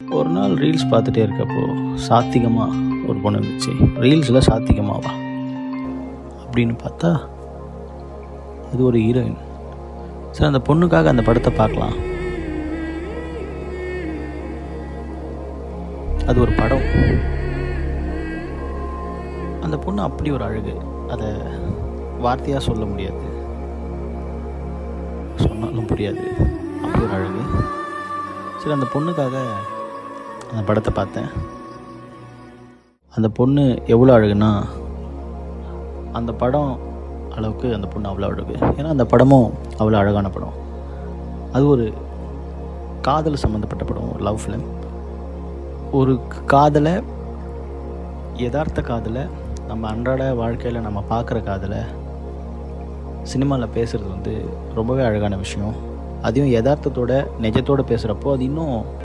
ஒரு நாள் ரீல்ஸ் பார்த்துட்டே இருக்கப்போ சாத்திகமாக ஒரு பொண்ணு இருந்துச்சு ரீல்ஸில் சாத்திகமாவா அப்படின்னு பார்த்தா அது ஒரு ஹீரோயின் சரி அந்த பொண்ணுக்காக அந்த படத்தை பார்க்கலாம் அது ஒரு படம் அந்த பொண்ணு அப்படி ஒரு அழகு அதை வார்த்தையாக சொல்ல முடியாது சொன்னாலும் புரியாது அப்படி ஒரு அழகு சரி அந்த பொண்ணுக்காக அந்த படத்தை பார்த்தேன் அந்த பொண்ணு எவ்வளோ அழகுனா அந்த படம் அளவுக்கு அந்த பொண்ணு அவ்வளோ அழகு ஏன்னா அந்த படமும் அவ்வளோ அழகான படம் அது ஒரு காதல் சம்மந்தப்பட்ட படம் ஒரு லவ் ஃபிலிம் ஒரு காதலை யதார்த்த காதலை நம்ம அன்றாட வாழ்க்கையில் நம்ம பார்க்குற காதலை சினிமாவில் பேசுகிறது வந்து ரொம்பவே அழகான விஷயம் அதையும் யதார்த்தத்தோட நிஜத்தோட பேசுகிறப்போ அது இன்னும்